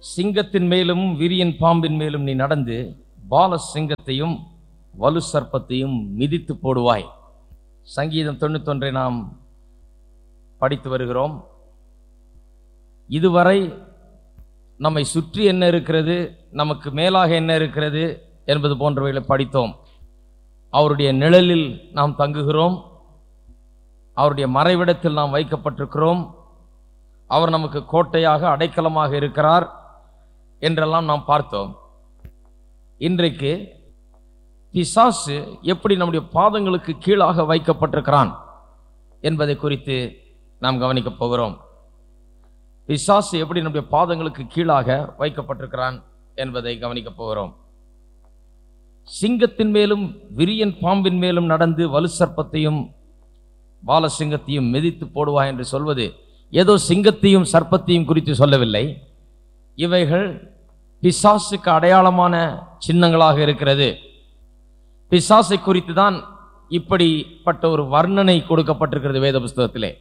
சிங்கத்தின் மேலும் விரியன் பாம்பின் மேலும் நீ நடந்து பால சிங்கத்தையும் வலு சர்ப்பத்தையும் மிதித்து போடுவாய் சங்கீதம் தொண்ணூத்தொன்றை நாம் படித்து வருகிறோம் இதுவரை நம்மை சுற்றி என்ன இருக்கிறது நமக்கு மேலாக என்ன இருக்கிறது என்பது போன்றவைகளை படித்தோம் அவருடைய நிழலில் நாம் தங்குகிறோம் அவருடைய மறைவிடத்தில் நாம் வைக்கப்பட்டிருக்கிறோம் அவர் நமக்கு கோட்டையாக அடைக்கலமாக இருக்கிறார் என்றெல்லாம் நாம் பார்த்தோம் இன்றைக்கு பிசாசு எப்படி நம்முடைய பாதங்களுக்கு கீழாக வைக்கப்பட்டிருக்கிறான் என்பதை குறித்து நாம் கவனிக்கப் போகிறோம் பிசாசு எப்படி நம்முடைய பாதங்களுக்கு கீழாக வைக்கப்பட்டிருக்கிறான் என்பதை கவனிக்கப் போகிறோம் சிங்கத்தின் மேலும் விரியன் பாம்பின் மேலும் நடந்து வலு சர்ப்பத்தையும் பாலசிங்கத்தையும் மிதித்து போடுவாய் என்று சொல்வது ஏதோ சிங்கத்தையும் சர்ப்பத்தையும் குறித்து சொல்லவில்லை இவைகள் பிசாசுக்கு அடையாளமான சின்னங்களாக இருக்கிறது பிசாசை குறித்து தான் இப்படிப்பட்ட ஒரு வர்ணனை கொடுக்கப்பட்டிருக்கிறது வேத புஸ்தகத்திலே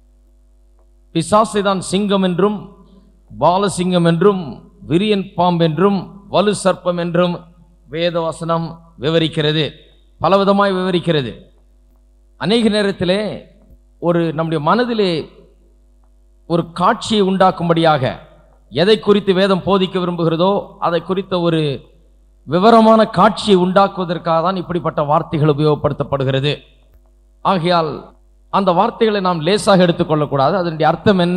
பிசாசை தான் சிங்கம் என்றும் பாலசிங்கம் என்றும் விரியன் பாம்பென்றும் வலு சர்ப்பம் என்றும் வேதவசனம் விவரிக்கிறது பலவிதமாய் விவரிக்கிறது அநேக நேரத்திலே ஒரு நம்முடைய மனதிலே ஒரு காட்சியை உண்டாக்கும்படியாக எதை குறித்து வேதம் போதிக்க விரும்புகிறதோ அதை குறித்த ஒரு விவரமான காட்சியை உண்டாக்குவதற்காக தான் இப்படிப்பட்ட வார்த்தைகள் உபயோகப்படுத்தப்படுகிறது ஆகையால் அந்த வார்த்தைகளை நாம் லேசாக எடுத்துக்கொள்ளக்கூடாது அதனுடைய அர்த்தம் என்ன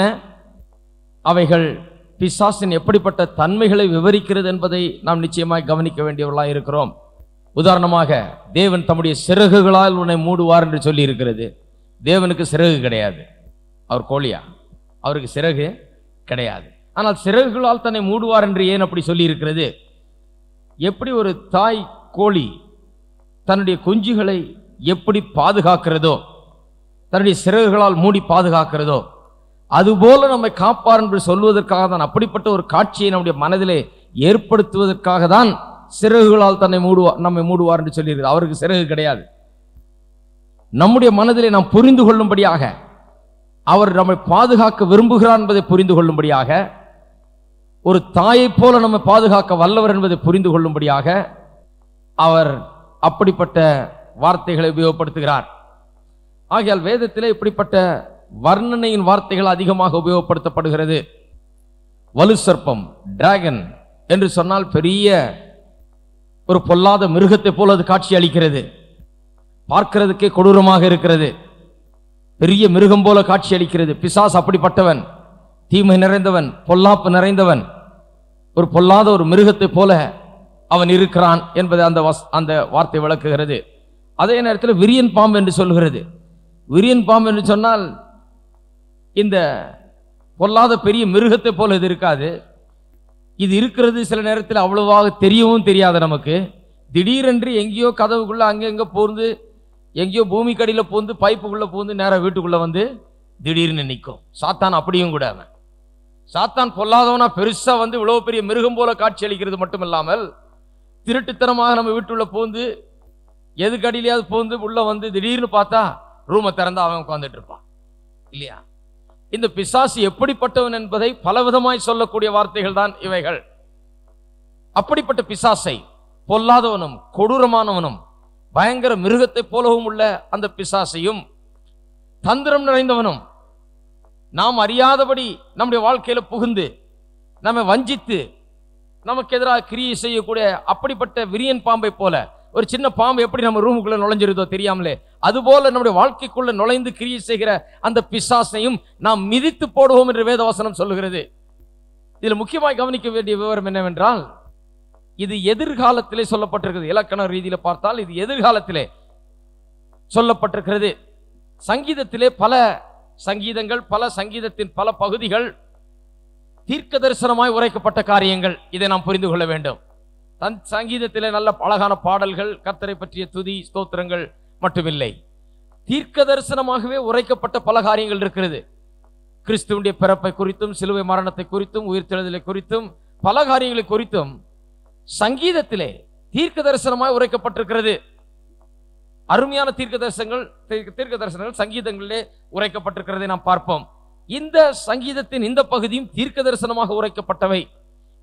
அவைகள் பிசாசின் எப்படிப்பட்ட தன்மைகளை விவரிக்கிறது என்பதை நாம் நிச்சயமாய் கவனிக்க வேண்டியவர்களாக இருக்கிறோம் உதாரணமாக தேவன் தம்முடைய சிறகுகளால் உன்னை மூடுவார் என்று சொல்லி இருக்கிறது தேவனுக்கு சிறகு கிடையாது அவர் கோழியா அவருக்கு சிறகு கிடையாது ஆனால் சிறகுகளால் தன்னை மூடுவார் என்று ஏன் அப்படி சொல்லி இருக்கிறது எப்படி ஒரு தாய் கோழி தன்னுடைய குஞ்சுகளை எப்படி பாதுகாக்கிறதோ தன்னுடைய சிறகுகளால் மூடி பாதுகாக்கிறதோ அதுபோல நம்மை காப்பார் என்று சொல்வதற்காக தான் அப்படிப்பட்ட ஒரு காட்சியை நம்முடைய மனதிலே ஏற்படுத்துவதற்காக தான் சிறகுகளால் தன்னை மூடுவார் நம்மை மூடுவார் என்று சொல்லியிருக்கிறது அவருக்கு சிறகு கிடையாது நம்முடைய மனதிலே நாம் புரிந்து கொள்ளும்படியாக அவர் நம்மை பாதுகாக்க விரும்புகிறார் என்பதை புரிந்து கொள்ளும்படியாக ஒரு தாயைப் போல நம்மை பாதுகாக்க வல்லவர் என்பதை புரிந்து கொள்ளும்படியாக அவர் அப்படிப்பட்ட வார்த்தைகளை உபயோகப்படுத்துகிறார் ஆகையால் வேதத்திலே இப்படிப்பட்ட வர்ணனையின் வார்த்தைகள் அதிகமாக உபயோகப்படுத்தப்படுகிறது வலு சர்ப்பம் டிராகன் என்று சொன்னால் பெரிய ஒரு பொல்லாத மிருகத்தை போல அது காட்சி அளிக்கிறது பார்க்கிறதுக்கே கொடூரமாக இருக்கிறது பெரிய மிருகம் போல காட்சி அளிக்கிறது பிசாஸ் அப்படிப்பட்டவன் தீமை நிறைந்தவன் பொல்லாப்பு நிறைந்தவன் ஒரு பொல்லாத ஒரு மிருகத்தை போல அவன் இருக்கிறான் என்பதை அந்த வஸ்- அந்த வார்த்தை விளக்குகிறது அதே நேரத்தில் விரியன் பாம்பு என்று சொல்கிறது விரியன் பாம்பு என்று சொன்னால் இந்த பொல்லாத பெரிய மிருகத்தை போல இது இருக்காது இது இருக்கிறது சில நேரத்தில் அவ்வளவாக தெரியவும் தெரியாது நமக்கு திடீரென்று எங்கேயோ கதவுக்குள்ள அங்கே எங்கே பூந்து எங்கேயோ பூமி கடியில பூந்து பைப்புக்குள்ள பூந்து நேரா வீட்டுக்குள்ள வந்து திடீர்னு நிற்கும் சாத்தான் அப்படியும் கூட அவன் சாத்தான் பொல்லாதவனா பெருசா வந்து இவ்வளவு பெரிய மிருகம் போல காட்சி அளிக்கிறது மட்டும் இல்லாமல் திருட்டுத்தனமாக நம்ம வீட்டுள்ள பூந்து எதுக்கு அடியிலையாவது பூந்து உள்ள வந்து திடீர்னு பார்த்தா ரூமை திறந்து அவன் உட்கார்ந்துட்டு இருப்பான் இல்லையா இந்த பிசாசு எப்படிப்பட்டவன் என்பதை பலவிதமாய் சொல்லக்கூடிய வார்த்தைகள் தான் இவைகள் அப்படிப்பட்ட பிசாசை பொல்லாதவனும் கொடூரமானவனும் பயங்கர மிருகத்தைப் போலவும் உள்ள அந்த பிசாசையும் தந்திரம் நிறைந்தவனும் நாம் அறியாதபடி நம்முடைய வாழ்க்கையில புகுந்து நம்மை வஞ்சித்து நமக்கு எதிராக கிரியை செய்யக்கூடிய அப்படிப்பட்ட விரியன் பாம்பை போல ஒரு சின்ன பாம்பு எப்படி நம்ம ரூமுக்குள்ள நுழைஞ்சிருதோ தெரியாமலே அதுபோல நம்முடைய வாழ்க்கைக்குள்ள நுழைந்து கிரியை செய்கிற அந்த பிசாசையும் நாம் மிதித்து போடுவோம் என்று வேதவசனம் சொல்லுகிறது இதில் முக்கியமாய் கவனிக்க வேண்டிய விவரம் என்னவென்றால் இது எதிர்காலத்திலே சொல்லப்பட்டிருக்கிறது இலக்கண ரீதியில பார்த்தால் இது எதிர்காலத்திலே சொல்லப்பட்டிருக்கிறது சங்கீதத்திலே பல சங்கீதங்கள் பல சங்கீதத்தின் பல பகுதிகள் தீர்க்க தரிசனமாய் உரைக்கப்பட்ட காரியங்கள் இதை நாம் புரிந்து கொள்ள வேண்டும் தன் சங்கீதத்திலே நல்ல அழகான பாடல்கள் கர்த்தரை பற்றிய துதி ஸ்தோத்திரங்கள் மட்டுமில்லை தீர்க்க தரிசனமாகவே உரைக்கப்பட்ட பல காரியங்கள் இருக்கிறது கிறிஸ்துவனுடைய பிறப்பை குறித்தும் சிலுவை மரணத்தை குறித்தும் உயிர்த்தெழுதலை குறித்தும் பல காரியங்களை குறித்தும் சங்கீதத்திலே தீர்க்க தரிசனமாய் உரைக்கப்பட்டிருக்கிறது அருமையான தீர்க்க தரிசனங்கள் தீர்க்க தீர்க்க தரிசனங்கள் சங்கீதங்களிலே உரைக்கப்பட்டிருக்கிறதை நாம் பார்ப்போம் இந்த சங்கீதத்தின் இந்த பகுதியும் தீர்க்க தரிசனமாக உரைக்கப்பட்டவை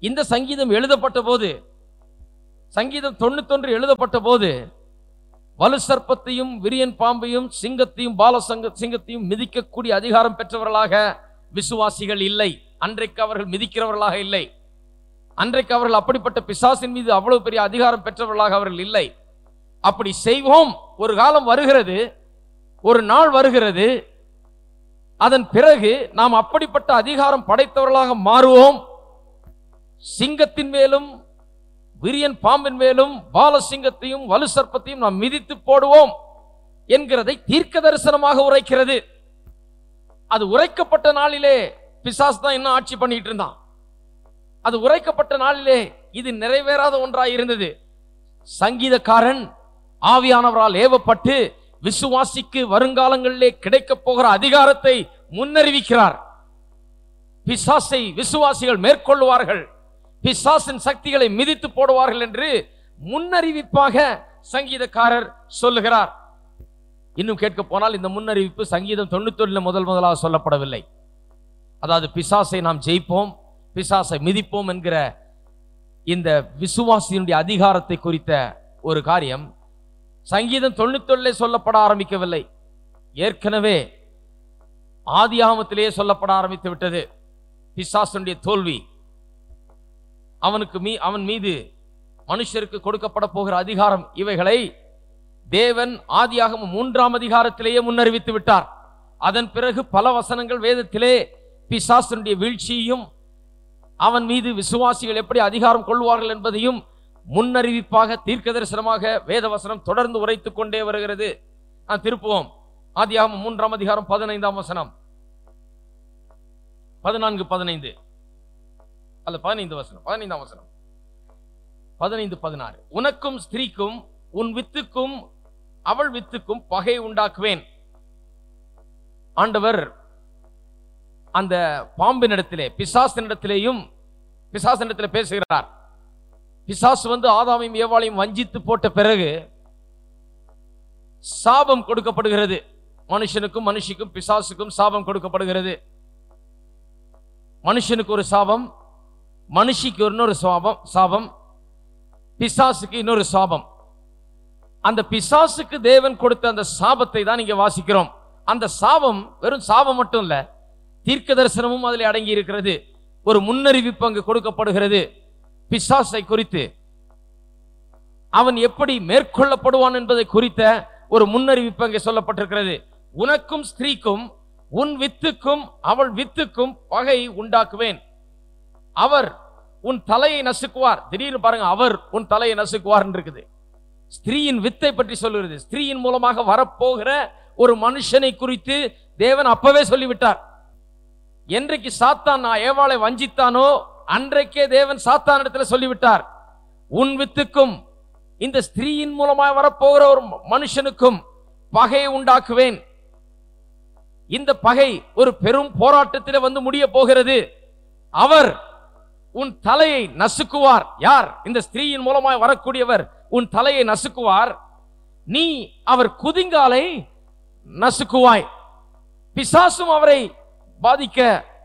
இந்த சங்கீதம் எழுதப்பட்ட போது சங்கீதம் தொண்ணூத்தொன்று எழுதப்பட்ட போது வலு சர்ப்பத்தையும் விரியன் பாம்பையும் சிங்கத்தையும் பாலசங்க சிங்கத்தையும் மிதிக்கக்கூடிய அதிகாரம் பெற்றவர்களாக விசுவாசிகள் இல்லை அன்றைக்கு அவர்கள் மிதிக்கிறவர்களாக இல்லை அன்றைக்கு அவர்கள் அப்படிப்பட்ட பிசாசின் மீது அவ்வளவு பெரிய அதிகாரம் பெற்றவர்களாக அவர்கள் இல்லை அப்படி செய்வோம் ஒரு காலம் வருகிறது ஒரு நாள் வருகிறது அதன் பிறகு நாம் அப்படிப்பட்ட அதிகாரம் படைத்தவர்களாக மாறுவோம் சிங்கத்தின் மேலும் விரியன் பாம்பின் மேலும் பாலசிங்கத்தையும் வலு சர்ப்பத்தையும் நாம் மிதித்து போடுவோம் என்கிறதை தீர்க்க தரிசனமாக உரைக்கிறது அது உரைக்கப்பட்ட நாளிலே பிசாசு தான் இன்னும் ஆட்சி பண்ணிட்டு இருந்தான் அது உரைக்கப்பட்ட நாளிலே இது நிறைவேறாத ஒன்றாய் இருந்தது சங்கீதக்காரன் ஆவியானவரால் ஏவப்பட்டு விசுவாசிக்கு வருங்காலங்களிலே கிடைக்கப் போகிற அதிகாரத்தை முன்னறிவிக்கிறார் பிசாசை விசுவாசிகள் மேற்கொள்வார்கள் பிசாசின் சக்திகளை மிதித்து போடுவார்கள் என்று முன்னறிவிப்பாக சங்கீதக்காரர் சொல்லுகிறார் இன்னும் கேட்க போனால் இந்த முன்னறிவிப்பு சங்கீதம் தொண்ணூத்தொன்னுல முதல் முதலாக சொல்லப்படவில்லை அதாவது பிசாசை நாம் ஜெயிப்போம் பிசாசை மிதிப்போம் என்கிற இந்த விசுவாசியினுடைய அதிகாரத்தை குறித்த ஒரு காரியம் சங்கீதம் தொண்ணூத்தொன்னிலே சொல்லப்பட ஆரம்பிக்கவில்லை ஏற்கனவே ஆதியாகமத்திலேயே சொல்லப்பட ஆரம்பித்து விட்டது பிசாசனுடைய தோல்வி அவனுக்கு மீ அவன் மீது மனுஷருக்கு கொடுக்கப்பட போகிற அதிகாரம் இவைகளை தேவன் ஆதியாகமம் மூன்றாம் அதிகாரத்திலேயே முன்னறிவித்து விட்டார் அதன் பிறகு பல வசனங்கள் வேதத்திலே பிசாசனுடைய வீழ்ச்சியையும் அவன் மீது விசுவாசிகள் எப்படி அதிகாரம் கொள்வார்கள் என்பதையும் முன்னறிவிப்பாக தீர்க்க தரிசனமாக வேத வசனம் தொடர்ந்து உரைத்துக் கொண்டே வருகிறது நான் திருப்புவோம் ஆதியாகமம் மூன்றாம் அதிகாரம் பதினைந்தாம் வசனம் பதினான்கு பதினைந்து அல்ல பதினைந்து வசனம் பதினைந்தாம் வசனம் பதினைந்து பதினாறு உனக்கும் ஸ்திரீக்கும் உன் வித்துக்கும் அவள் வித்துக்கும் பகை உண்டாக்குவேன் ஆண்டவர் அந்த பாம்பினிடத்திலே பிசாசினிடத்திலேயும் பிசாசினிடத்திலே பேசுகிறார் பிசாசு வந்து ஆதாமையும் ஏவாளையும் வஞ்சித்து போட்ட பிறகு சாபம் கொடுக்கப்படுகிறது மனுஷனுக்கும் மனுஷிக்கும் பிசாசுக்கும் சாபம் கொடுக்கப்படுகிறது மனுஷனுக்கு ஒரு சாபம் மனுஷிக்கு இன்னொரு சாபம் சாபம் பிசாசுக்கு இன்னொரு சாபம் அந்த பிசாசுக்கு தேவன் கொடுத்த அந்த சாபத்தை தான் இங்க வாசிக்கிறோம் அந்த சாபம் வெறும் சாபம் மட்டும் இல்ல தீர்க்க தரிசனமும் அதில் அடங்கி இருக்கிறது ஒரு முன்னறிவிப்பு அங்கு கொடுக்கப்படுகிறது பிசாசை குறித்து அவன் எப்படி மேற்கொள்ளப்படுவான் என்பதை குறித்த ஒரு முன்னறிவிப்பு அங்கே சொல்லப்பட்டிருக்கிறது உனக்கும் ஸ்திரீக்கும் உன் வித்துக்கும் அவள் வித்துக்கும் பகை உண்டாக்குவேன் அவர் உன் தலையை நசுக்குவார் திடீர்னு பாருங்க அவர் உன் தலையை நசுக்குவார் இருக்குது ஸ்திரீயின் வித்தை பற்றி சொல்லுகிறது ஸ்திரீயின் மூலமாக வரப்போகிற ஒரு மனுஷனை குறித்து தேவன் அப்பவே சொல்லிவிட்டார் என்றைக்கு சாத்தான் நான் ஏவாளை வஞ்சித்தானோ அன்றைக்கே தேவன் சாத்தான் இடத்துல சொல்லிவிட்டார் உன் வித்துக்கும் இந்த ஸ்திரீயின் மூலமாக வரப்போகிற ஒரு மனுஷனுக்கும் பகையை உண்டாக்குவேன் இந்த பகை ஒரு பெரும் போராட்டத்தில் வந்து முடிய போகிறது அவர் உன் தலையை நசுக்குவார் யார் இந்த ஸ்திரீயின் மூலமாய் வரக்கூடியவர் உன் தலையை நசுக்குவார் நீ அவர் குதிங்காலை நசுக்குவாய் பிசாசும் அவரை பாதிக்க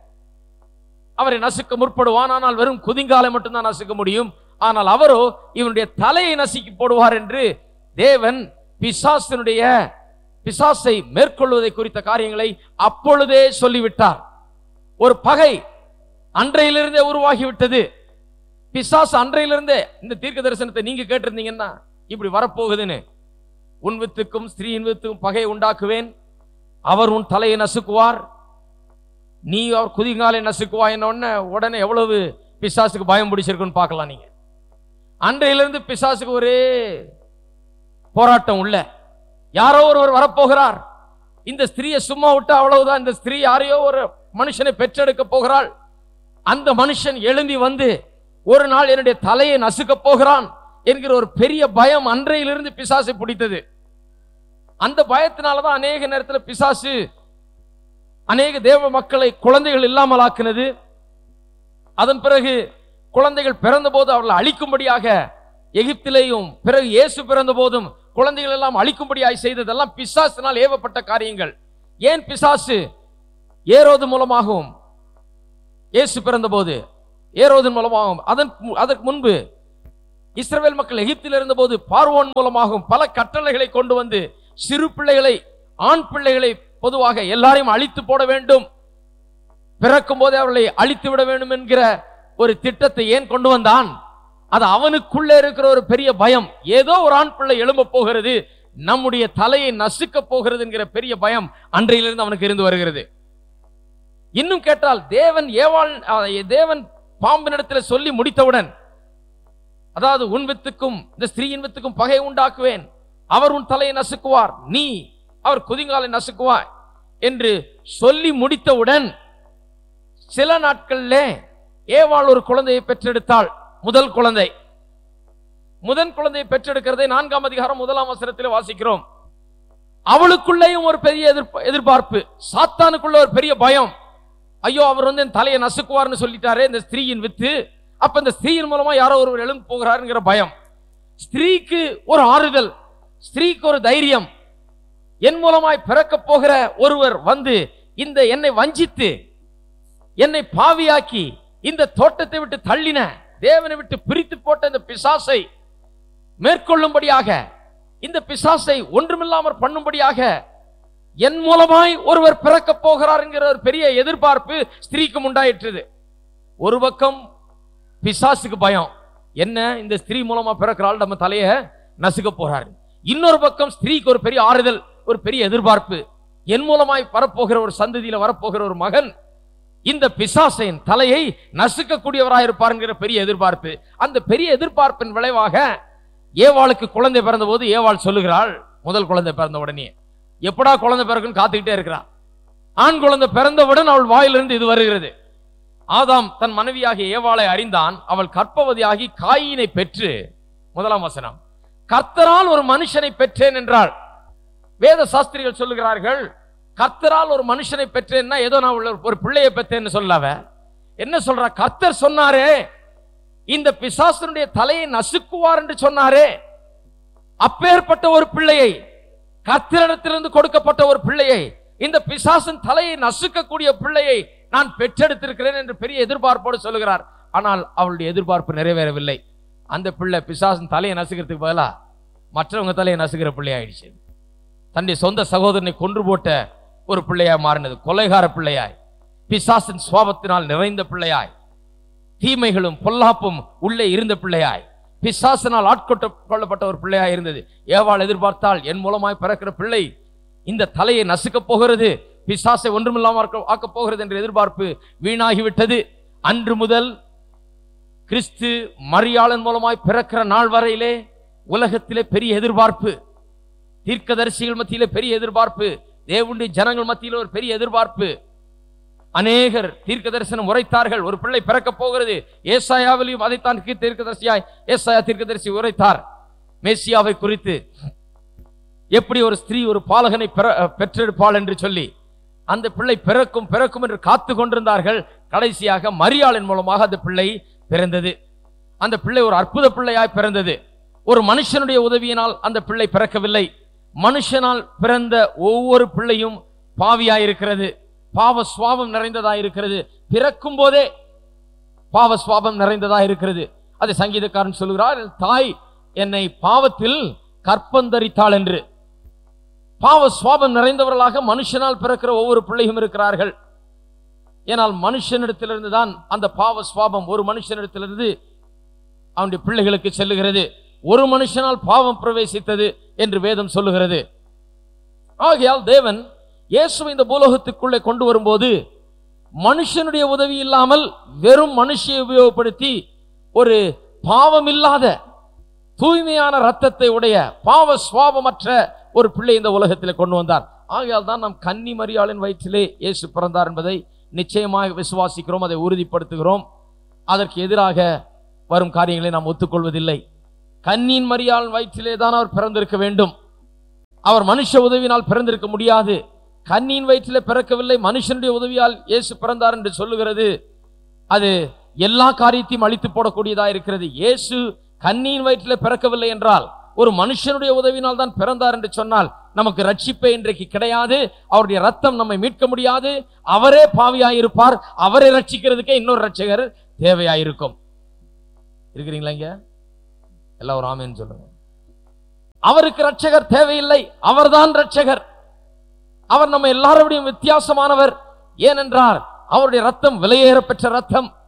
அவரை நசுக்க முற்படுவான் ஆனால் வெறும் குதிங்காலை மட்டும்தான் நசுக்க முடியும் ஆனால் அவரோ இவனுடைய தலையை நசுக்கி போடுவார் என்று தேவன் பிசாசினுடைய பிசாசை மேற்கொள்வதை குறித்த காரியங்களை அப்பொழுதே சொல்லிவிட்டார் ஒரு பகை அன்றையிலிருந்தே உருவாகிவிட்டது பிசாசு அன்றையிலிருந்தே இந்த தீர்க்க தரிசனத்தை நீங்க கேட்டிருந்தீங்கன்னா இப்படி வரப்போகுதுன்னு உன் வித்துக்கும் ஸ்திரீயின் வித்துக்கும் பகை உண்டாக்குவேன் அவர் உன் தலையை நசுக்குவார் நீ அவர் குதிங்காலை நசுக்குவா உடனே உடனே எவ்வளவு பிசாசுக்கு பயம் பிடிச்சிருக்குன்னு பார்க்கலாம் நீங்க அன்றையிலிருந்து பிசாசுக்கு ஒரே போராட்டம் உள்ள யாரோ ஒருவர் வரப்போகிறார் இந்த ஸ்திரீயை சும்மா விட்டு அவ்வளவுதான் இந்த ஸ்திரீ யாரையோ ஒரு மனுஷனை பெற்றெடுக்க போகிறாள் அந்த மனுஷன் எழும்பி வந்து ஒரு நாள் என்னுடைய தலையை நசுக்க போகிறான் என்கிற ஒரு பெரிய பயம் அன்றையிலிருந்து பிசாசை பிடித்தது அந்த பயத்தினாலதான் அநேக நேரத்தில் பிசாசு அநேக தேவ மக்களை குழந்தைகள் இல்லாமல் ஆக்கினது அதன் பிறகு குழந்தைகள் பிறந்த போது அவர்களை அழிக்கும்படியாக எகிப்திலேயும் பிறகு இயேசு பிறந்த போதும் குழந்தைகள் எல்லாம் அழிக்கும்படியாய் செய்ததெல்லாம் பிசாசினால் ஏவப்பட்ட காரியங்கள் ஏன் பிசாசு ஏரோது மூலமாகவும் இயேசு பிறந்தபோது ஏரோதன் மூலமாகவும் அதன் அதற்கு முன்பு இஸ்ரவேல் மக்கள் எகிப்தில் இருந்தபோது பார்வோன் மூலமாகவும் பல கட்டளைகளை கொண்டு வந்து சிறு பிள்ளைகளை ஆண் பிள்ளைகளை பொதுவாக எல்லாரையும் அழித்து போட வேண்டும் பிறக்கும் போதே அவர்களை அழித்து விட வேண்டும் என்கிற ஒரு திட்டத்தை ஏன் கொண்டு வந்தான் அது அவனுக்குள்ளே இருக்கிற ஒரு பெரிய பயம் ஏதோ ஒரு ஆண் பிள்ளை எழும்ப போகிறது நம்முடைய தலையை நசுக்க போகிறது என்கிற பெரிய பயம் அன்றையிலிருந்து அவனுக்கு இருந்து வருகிறது இன்னும் கேட்டால் தேவன் ஏவாள் அஹ், தேவன் பாம்பினிடத்தில் சொல்லி முடித்தவுடன் அதாவது உன் வித்துக்கும் இந்த ஸ்திரீயின் வித்துக்கும் பகை உண்டாக்குவேன் அவர் உன் தலையை நசுக்குவார் நீ அவர் குதிங்காலை நசுக்குவாய் என்று சொல்லி முடித்தவுடன் சில நாட்களிலே ஏவாள் ஒரு குழந்தையை பெற்றெடுத்தாள் முதல் குழந்தை முதல் குழந்தையை பெற்றெடுக்கிறதை நான்காம் அதிகாரம் முதலாம் வசனத்தில் வாசிக்கிறோம் அவளுக்குள்ளேயும் ஒரு பெரிய எதிர்ப்பு எதிர்பார்ப்பு சாத்தானுக்குள்ள ஒரு பெரிய பயம் ஐயோ அவர் வந்து என் தலையை நசுக்குவார்னு சொல்லிட்டாரே இந்த ஸ்திரீயின் வித்து அப்ப இந்த ஸ்திரீயின் மூலமா யாரோ ஒருவர் எழுந்து போகிறாருங்கிற பயம் ஸ்திரீக்கு ஒரு ஆறுதல் ஸ்திரீக்கு ஒரு தைரியம் என் மூலமாய் பிறக்கப் போகிற ஒருவர் வந்து இந்த என்னை வஞ்சித்து என்னை பாவியாக்கி இந்த தோட்டத்தை விட்டு தள்ளின தேவனை விட்டு பிரித்து போட்ட இந்த பிசாசை மேற்கொள்ளும்படியாக இந்த பிசாசை ஒன்றுமில்லாமற் பண்ணும்படியாக என் மூலமாய் ஒருவர் பிறக்கப் போகிறார் என்கிற ஒரு பெரிய எதிர்பார்ப்பு ஸ்திரீக்கும் உண்டாயிற்றது ஒரு பக்கம் பிசாசுக்கு பயம் என்ன இந்த ஸ்திரீ மூலமா பிறக்கிறாள் நம்ம தலைய நசுக்க போறாரு இன்னொரு பக்கம் ஸ்திரீக்கு ஒரு பெரிய ஆறுதல் ஒரு பெரிய எதிர்பார்ப்பு என் மூலமாய் வரப்போகிற ஒரு சந்ததியில வரப்போகிற ஒரு மகன் இந்த பிசாசின் தலையை நசுக்கக்கூடியவராக இருப்பாருங்கிற பெரிய எதிர்பார்ப்பு அந்த பெரிய எதிர்பார்ப்பின் விளைவாக ஏவாளுக்கு குழந்தை பிறந்தபோது ஏவாள் சொல்லுகிறாள் முதல் குழந்தை பிறந்த உடனே எப்படா குழந்தை பிறக்குன்னு காத்துக்கிட்டே இருக்கிறான் ஆண் குழந்தை பிறந்தவுடன் அவள் வாயிலிருந்து இது வருகிறது ஆதாம் தன் மனைவியாகிய ஏவாளை அறிந்தான் அவள் கற்பவதியாகி காயினை பெற்று முதலாம் வசனம் கர்த்தரால் ஒரு மனுஷனை பெற்றேன் என்றாள் வேத சாஸ்திரிகள் சொல்லுகிறார்கள் கர்த்தரால் ஒரு மனுஷனை பெற்றேன்னா ஏதோ நான் உள்ள ஒரு பிள்ளையை பெற்றேன்னு சொல்லவ என்ன சொல்றா கர்த்தர் சொன்னாரே இந்த பிசாசனுடைய தலையை நசுக்குவார் என்று சொன்னாரே அப்பேற்பட்ட ஒரு பிள்ளையை கர்த்தரிடத்திலிருந்து கொடுக்கப்பட்ட ஒரு பிள்ளையை இந்த பிசாசன் தலையை நசுக்கக்கூடிய பிள்ளையை நான் பெற்றெடுத்திருக்கிறேன் என்று பெரிய எதிர்பார்ப்போடு சொல்லுகிறார் ஆனால் அவளுடைய எதிர்பார்ப்பு நிறைவேறவில்லை அந்த பிள்ளை பிசாசன் தலையை நசுக்கிறதுக்கு பதிலா மற்றவங்க தலையை நசுக்கிற பிள்ளை ஆயிடுச்சு தன்னுடைய சொந்த சகோதரனை கொன்று போட்ட ஒரு பிள்ளையாய் மாறினது கொலைகார பிள்ளையாய் பிசாசின் சுவாபத்தினால் நிறைந்த பிள்ளையாய் தீமைகளும் பொல்லாப்பும் உள்ளே இருந்த பிள்ளையாய் பிசாசினால் ஆட்கொட்ட கொள்ளப்பட்ட ஒரு பிள்ளையாய் இருந்தது ஏவாள் எதிர்பார்த்தால் என் மூலமாய் பிறக்கிற பிள்ளை இந்த தலையை நசுக்கப் போகிறது பிசாசை ஒன்றுமில்லாமல் ஆக்க- ஆக்கப் போகிறது என்ற எதிர்பார்ப்பு வீணாகிவிட்டது அன்று முதல் கிறிஸ்து மரியாளன் மூலமாய் பிறக்கிற நாள் வரையிலே உலகத்திலே பெரிய எதிர்பார்ப்பு தீர்க்கதரிசிகள் மத்தியிலே பெரிய எதிர்பார்ப்பு தேவனுடைய ஜனங்கள் மத்தியிலே ஒரு பெரிய எதிர்பார்ப்பு அநேகர் தீர்க்க தரிசனம் உரைத்தார்கள் ஒரு பிள்ளை பிறக்கப் போகிறது ஏசாயாவிலையும் அதைத்தான் தீர்க்கதரிசியாய் ஏசாயா தீர்க்கதரிசி உரைத்தார் மேசியாவை குறித்து எப்படி ஒரு ஸ்திரீ ஒரு பாலகனை பெற- பெற்றெடுப்பாள் என்று சொல்லி அந்த பிள்ளை பிறக்கும் பிறக்கும் என்று காத்து கொண்டிருந்தார்கள் கடைசியாக மரியாளின் மூலமாக அந்த பிள்ளை பிறந்தது அந்த பிள்ளை ஒரு அற்புத பிள்ளையாய் பிறந்தது ஒரு மனுஷனுடைய உதவியினால் அந்த பிள்ளை பிறக்கவில்லை மனுஷனால் பிறந்த ஒவ்வொரு பிள்ளையும் பாவியாய் இருக்கிறது பாவ சுவாபம் நிறைந்ததாய் இருக்கிறது பிறக்கும் போதே பாவ சுவாபம் நிறைந்ததா இருக்கிறது அது சங்கீதக்காரன் சொல்கிறார் "என் தாய் என்னை பாவத்தில் கற்பந்தரித்தாள் என்று பாவ சுவாபம் நிறைந்தவர்களாக மனுஷனால் பிறக்கிற ஒவ்வொரு பிள்ளையும் இருக்கிறார்கள் ஏனால் மனுஷனிடத்திலிருந்து தான் அந்த பாவ சுவாபம் ஒரு மனுஷனிடத்திலிருந்து அவனுடைய பிள்ளைகளுக்கு செல்லுகிறது ஒரு மனுஷனால் பாவம் பிரவேசித்தது என்று வேதம் சொல்லுகிறது ஆகையால் தேவன் இயேசுவை இந்த பூலோகத்துக்குள்ளே கொண்டு வரும்போது மனுஷனுடைய உதவி இல்லாமல் வெறும் மனுஷியை உபயோகப்படுத்தி ஒரு பாவமில்லாத தூய்மையான ரத்தத்தை உடைய பாவ சுவாபமற்ற ஒரு பிள்ளை இந்த உலகத்தில் கொண்டு வந்தார் ஆகையால் தான் நாம் கன்னி மரியாளின் வயிற்றிலே இயேசு பிறந்தார் என்பதை நிச்சயமாக விசுவாசிக்கிறோம் அதை உறுதிப்படுத்துகிறோம் அதற்கு எதிராக வரும் காரியங்களை நாம் ஒத்துக்கொள்வதில்லை கன்னியின் மரியாளின் வயிற்றிலே தான் அவர் பிறந்திருக்க வேண்டும் அவர் மனுஷ உதவியினால் பிறந்திருக்க முடியாது கன்னியின் வயிற்றிலே பிறக்கவில்லை மனுஷனுடைய உதவியால் இயேசு பிறந்தார் என்று சொல்லுகிறது அது எல்லா காரியத்தையும் அழித்து போடக்கூடியதா இருக்கிறது இயேசு கன்னியின் வயிற்றிலே பிறக்கவில்லை என்றால் ஒரு மனுஷனுடைய உதவினால் தான் பிறந்தார் என்று சொன்னால் நமக்கு ரட்சிப்பே இன்றைக்கு கிடையாது அவருடைய ரத்தம் நம்மை மீட்க முடியாது அவரே பாவியாயிருப்பார் அவரை ரட்சிக்கிறதுக்கே இன்னொரு ரட்சகர் தேவையாயிருக்கும் இருக்கிறீங்களா இங்க எல்லாம் ஒரு ஆமேன்னு சொல்லுங்க அவருக்கு ரட்சகர் தேவையில்லை அவர்தான் ரட்சகர் அவர் நம்ம எல்லாரோடையும் வித்தியாசமானவர் ஏனென்றால் அவருடைய ரத்தம் விலையேற பெற்ற ரத்தம்